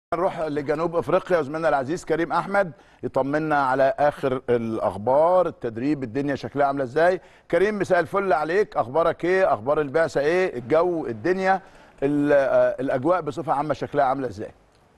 نروح لجنوب افريقيا زميلنا العزيز كريم احمد يطمنا على اخر الاخبار التدريب الدنيا شكلها عامله ازاي كريم مساء الفل عليك اخبارك ايه اخبار البعثه ايه الجو الدنيا ال- آه، الاجواء بصفه عامه شكلها عامله ازاي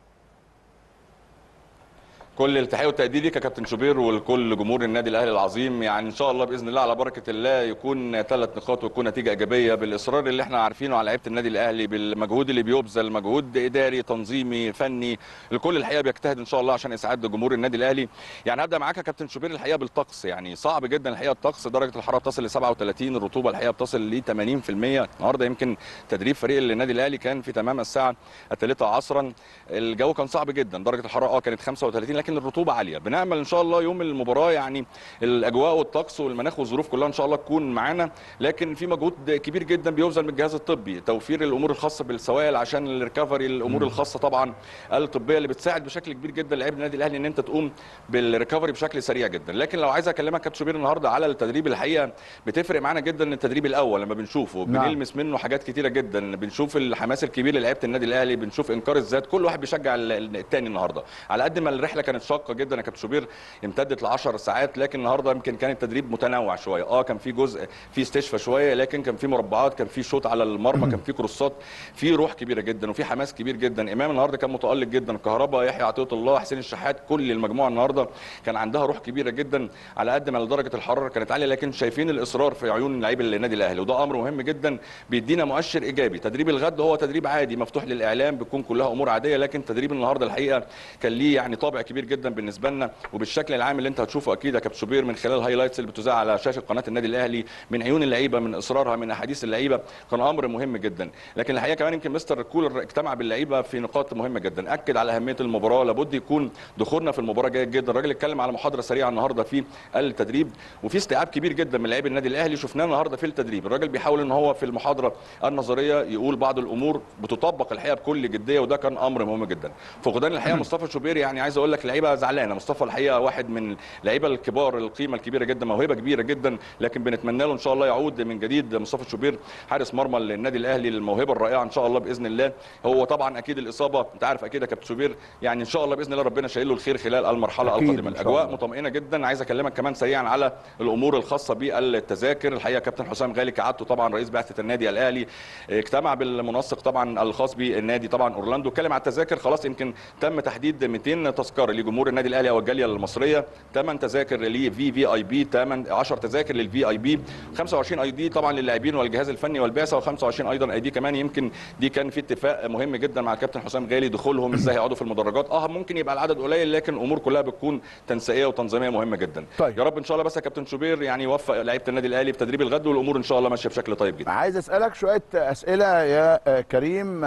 كل التحيه والتقدير ليك يا كابتن شوبير ولكل جمهور النادي الاهلي العظيم يعني ان شاء الله باذن الله على بركه الله يكون ثلاث نقاط ويكون نتيجه ايجابيه بالاصرار اللي احنا عارفينه على لعيبه النادي الاهلي بالمجهود اللي بيبذل مجهود اداري تنظيمي فني الكل الحقيقه بيجتهد ان شاء الله عشان اسعاد جمهور النادي الاهلي يعني هبدا معاك يا كابتن شوبير الحقيقه بالطقس يعني صعب جدا الحقيقه الطقس درجه الحراره بتصل ل 37 الرطوبه الحقيقه بتصل ل 80% النهارده يمكن تدريب فريق النادي الاهلي كان في تمام الساعه الثالثه عصرا الجو كان صعب جدا درجه الحراره اه كانت 35 لكن الرطوبه عاليه بنامل ان شاء الله يوم المباراه يعني الاجواء والطقس والمناخ والظروف كلها ان شاء الله تكون معانا لكن في مجهود كبير جدا بيبذل من الجهاز الطبي توفير الامور الخاصه بالسوائل عشان الريكفري الامور الخاصه طبعا الطبيه اللي بتساعد بشكل كبير جدا لاعبي النادي الاهلي ان انت تقوم بالريكفري بشكل سريع جدا لكن لو عايز اكلمك كابتن شوبير النهارده على التدريب الحقيقه بتفرق معانا جدا التدريب الاول لما بنشوفه نعم. بنلمس منه حاجات كتيره جدا بنشوف الحماس الكبير للعيبه النادي الاهلي بنشوف انكار الذات كل واحد بيشجع ال- ال- التاني النهارده على قد ما الرحله كانت شاقه جدا يا كابتن شوبير امتدت ل 10 ساعات لكن النهارده يمكن كان التدريب متنوع شويه اه كان في جزء في استشفاء شويه لكن كان في مربعات كان في شوط على المرمى كان في كروسات في روح كبيره جدا وفي حماس كبير جدا امام النهارده كان متالق جدا كهربا يحيى عطيه الله حسين الشحات كل المجموعه النهارده كان عندها روح كبيره جدا على قد ما درجه الحراره كانت عاليه لكن شايفين الاصرار في عيون لعيبه النادي الاهلي وده امر مهم جدا بيدينا مؤشر ايجابي تدريب الغد هو تدريب عادي مفتوح للاعلام بتكون كلها امور عاديه لكن تدريب النهارده الحقيقه كان ليه يعني طابع كبير جدا بالنسبه لنا وبالشكل العام اللي انت هتشوفه اكيد يا كابتن شوبير من خلال الهايلايتس اللي بتذاع على شاشه قناه النادي الاهلي من عيون اللعيبه من اصرارها من احاديث اللعيبه كان امر مهم جدا لكن الحقيقه كمان يمكن مستر كولر اجتمع باللعيبه في نقاط مهمه جدا اكد على اهميه المباراه لابد يكون دخولنا في المباراه جيد جدا الراجل اتكلم على محاضره سريعه النهارده في التدريب وفي استيعاب كبير جدا من لاعبي النادي الاهلي شفناه النهارده في التدريب الراجل بيحاول ان هو في المحاضره النظريه يقول بعض الامور بتطبق الحقيقه بكل جديه وده كان امر مهم جدا فقدان الحقيقه مصطفى شوبير يعني عايز اقول لك لعيبه زعلانه مصطفى الحقيقه واحد من اللعيبه الكبار القيمه الكبيره جدا موهبه كبيره جدا لكن بنتمنى له ان شاء الله يعود من جديد مصطفى شوبير حارس مرمى للنادي الاهلي الموهبه الرائعه ان شاء الله باذن الله هو طبعا اكيد الاصابه انت عارف اكيد يا كابتن شوبير يعني ان شاء الله باذن الله ربنا شايل له الخير خلال المرحله أكيد القادمه إن شاء الاجواء الله. مطمئنه جدا عايز اكلمك كمان سريعا على الامور الخاصه بالتذاكر الحقيقه كابتن حسام غالي كعادته طبعا رئيس بعثه النادي الاهلي اجتمع بالمنسق طبعا الخاص بالنادي طبعا اورلاندو اتكلم على التذاكر خلاص يمكن تم تحديد 200 تذكره لجمهور النادي الاهلي او الجاليه المصريه 8 تذاكر للفي في اي بي 8 10 تذاكر للفي اي بي 25 اي دي طبعا للاعبين والجهاز الفني والبعثه و25 ايضا اي دي كمان يمكن دي كان في اتفاق مهم جدا مع الكابتن حسام غالي دخولهم ازاي هيقعدوا في المدرجات اه ممكن يبقى العدد قليل لكن الامور كلها بتكون تنسيقيه وتنظيميه مهمه جدا طيب. يا رب ان شاء الله بس يا كابتن شوبير يعني يوفق لعيبه النادي الاهلي في تدريب الغد والامور ان شاء الله ماشيه بشكل طيب جدا عايز اسالك شويه اسئله يا آه، كريم آه،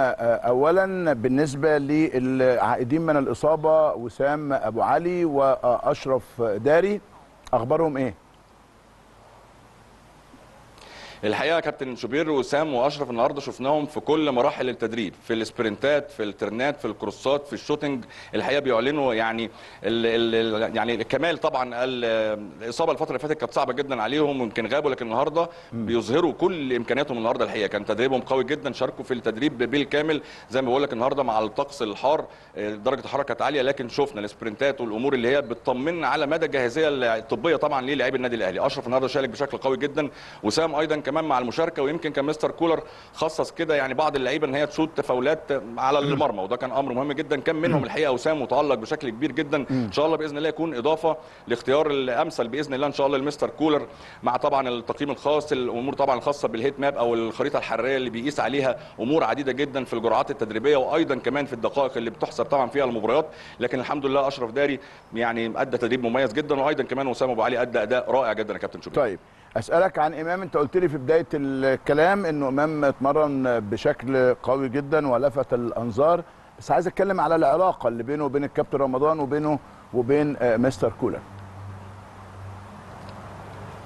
اولا بالنسبه للعائدين من الاصابه وسام ابو علي واشرف داري اخبارهم ايه الحقيقه يا كابتن شوبير وسام واشرف النهارده شفناهم في كل مراحل التدريب في السبرنتات في الترنات في الكروسات في الشوتنج الحقيقه بيعلنوا يعني ال ال يعني الكمال طبعا ال- الاصابه الفتره اللي فاتت كانت صعبه جدا عليهم ويمكن غابوا لكن النهارده بيظهروا كل امكانياتهم النهارده الحقيقه كان تدريبهم قوي جدا شاركوا في التدريب بالكامل زي ما بقول لك النهارده مع الطقس الحار آه، درجه الحراره كانت عاليه لكن شفنا السبرنتات والامور اللي هي بتطمنا على مدى الجاهزيه الطبيه طبعا للاعبي النادي الاهلي اشرف النهارده شارك بشكل قوي جدا وسام ايضا كمان مع المشاركه ويمكن كان مستر كولر خصص كده يعني بعض اللعيبه ان هي تشوت فاولات على المرمى وده كان امر مهم جدا كان منهم الحقيقه وسام متالق بشكل كبير جدا ان شاء الله باذن الله يكون اضافه لاختيار الامثل باذن الله ان شاء الله لمستر كولر مع طبعا التقييم الخاص الامور طبعا الخاصه بالهيت ماب او الخريطه الحراريه اللي بيقيس عليها امور عديده جدا في الجرعات التدريبيه وايضا كمان في الدقائق اللي بتحسب طبعا فيها المباريات لكن الحمد لله اشرف داري يعني ادى تدريب مميز جدا وايضا كمان وسام ابو علي ادى اداء رائع جدا يا كابتن شوبير طيب اسالك عن امام انت قلت لي في بدايه الكلام انه امام اتمرن بشكل قوي جدا ولفت الانظار بس عايز اتكلم على العلاقه اللي بينه وبين الكابتن رمضان وبينه وبين آه، مستر كولر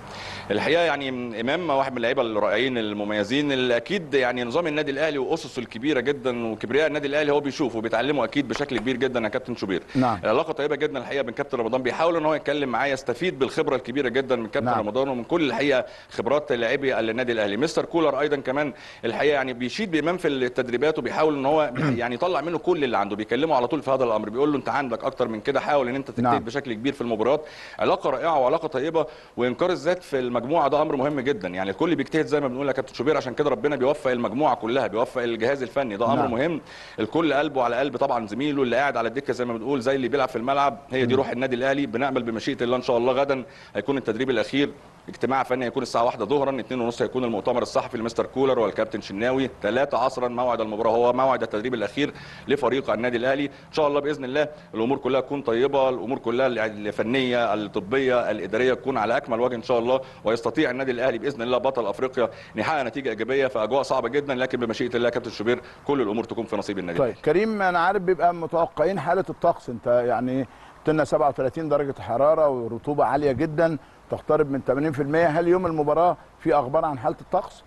الحقيقه يعني امام واحد من اللعيبه الرائعين المميزين اللي اكيد يعني نظام النادي الاهلي واسسه الكبيره جدا وكبرياء النادي الاهلي هو بيشوفه وبيتعلمه اكيد بشكل كبير جدا يا كابتن شوبير نعم. العلاقه طيبه جدا الحقيقه بين كابتن رمضان بيحاول ان هو يتكلم معاه يستفيد بالخبره الكبيره جدا من كابتن نعم. رمضان ومن كل الحقيقه خبرات لاعبي النادي الاهلي مستر كولر ايضا كمان الحقيقه يعني بيشيد بامام في التدريبات وبيحاول ان هو يعني يطلع منه كل اللي عنده بيكلمه على طول في هذا الامر بيقول له انت عندك اكتر من كده حاول ان انت تجتهد نعم. بشكل كبير في المباريات علاقه رائعه وعلاقه طيبه وانكار الذات في المجموعه ده امر مهم جدا يعني الكل بيجتهد زي ما بنقول يا كابتن شوبير عشان كده ربنا بيوفق المجموعه كلها بيوفق الجهاز الفني ده امر نعم. مهم الكل قلبه على قلب طبعا زميله اللي قاعد على الدكه زي ما بنقول زي اللي بيلعب في الملعب هي دي روح النادي الاهلي بنامل بمشيئه الله ان شاء الله غدا هيكون التدريب الاخير اجتماع فني هيكون الساعه 1 ظهرا 2 ونص هيكون المؤتمر الصحفي لمستر كولر والكابتن شناوي 3 عصرا موعد المباراه هو موعد التدريب الاخير لفريق النادي الاهلي ان شاء الله باذن الله الامور كلها تكون طيبه الامور كلها الفنيه الطبيه الاداريه تكون على اكمل وجه ان شاء الله ويستطيع النادي الاهلي باذن الله بطل افريقيا ان يحقق نتيجه ايجابيه في اجواء صعبه جدا لكن بمشيئه الله يا كابتن شوبير كل الامور تكون في نصيب النادي طيب كريم انا عارف بيبقى متوقعين حاله الطقس انت يعني قلنا 37 درجه حراره ورطوبه عاليه جدا تقترب من 80% هل يوم المباراه في اخبار عن حاله الطقس؟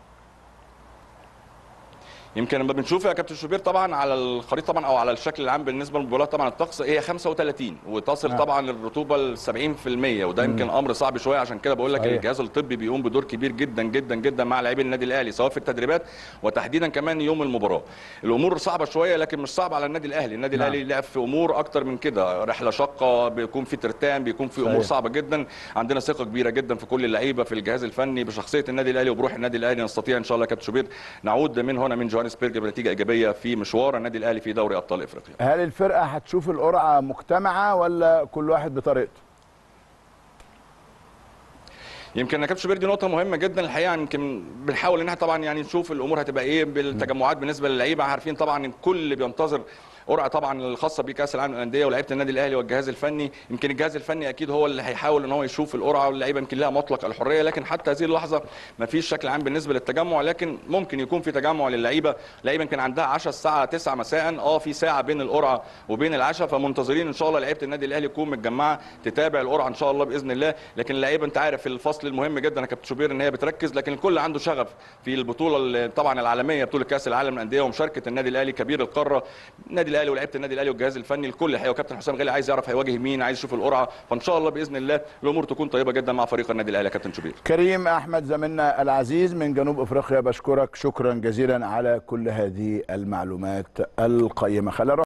يمكن لما بنشوف يا كابتن شوبير طبعا على الخريطه طبعا او على الشكل العام بالنسبه للمباريات طبعا الطقس هي 35 وتصل آه. طبعا الرطوبه ل 70% وده يمكن امر صعب شويه عشان كده بقول لك صحيح. الجهاز الطبي بيقوم بدور كبير جدا جدا جدا مع لاعبي النادي الاهلي سواء في التدريبات وتحديدا كمان يوم المباراه الامور صعبه شويه لكن مش صعبه على النادي الاهلي النادي نعم. الاهلي لعب في امور اكتر من كده رحله شاقه بيكون في ترتان بيكون في امور صحيح. صعبه جدا عندنا ثقه كبيره جدا في كل اللعيبه في الجهاز الفني بشخصيه النادي الاهلي وبروح النادي الاهلي نستطيع ان شاء الله يا كابتن شوبير نعود من هنا من جوهانسبرج بنتيجه ايجابيه في مشوار النادي الاهلي في دوري ابطال افريقيا هل الفرقه هتشوف القرعه مجتمعه ولا كل واحد بطريقته؟ يمكن يا كابتن شوبير دي نقطه مهمه جدا الحقيقه يمكن بنحاول ان احنا طبعا يعني نشوف الامور هتبقى ايه بالتجمعات بالنسبه للعيبه عارفين طبعا الكل بينتظر قرعه طبعا الخاصه بكاس العالم للانديه ولاعيبه النادي الاهلي والجهاز الفني يمكن الجهاز الفني اكيد هو اللي هيحاول ان هو يشوف القرعه واللعيبه يمكن لها مطلق الحريه لكن حتى هذه اللحظه ما فيش شكل عام بالنسبه للتجمع لكن ممكن يكون في تجمع للعيبه اللعيبه يمكن عندها 10 الساعه 9 مساء اه في ساعه بين القرعه وبين العشاء فمنتظرين ان شاء الله لعيبه النادي الاهلي تكون متجمعه تتابع القرعه ان شاء الله باذن الله لكن اللعيبه انت عارف الفصل المهم جدا يا كابتن شوبير ان هي بتركز لكن الكل عنده شغف في البطوله اللي طبعا العالميه بطوله كاس العالم للانديه ومشاركه النادي الاهلي كبير القاره النادي الاهلي ولاعيبه النادي الاهلي والجهاز الفني الكل الحقيقه وكابتن حسام غالي عايز يعرف هيواجه مين عايز يشوف القرعه فان شاء الله باذن الله الامور تكون طيبه جدا مع فريق النادي الاهلي يا كابتن شوبير كريم احمد زميلنا العزيز من جنوب افريقيا بشكرك شكرا جزيلا على كل هذه المعلومات القيمه خلينا نروح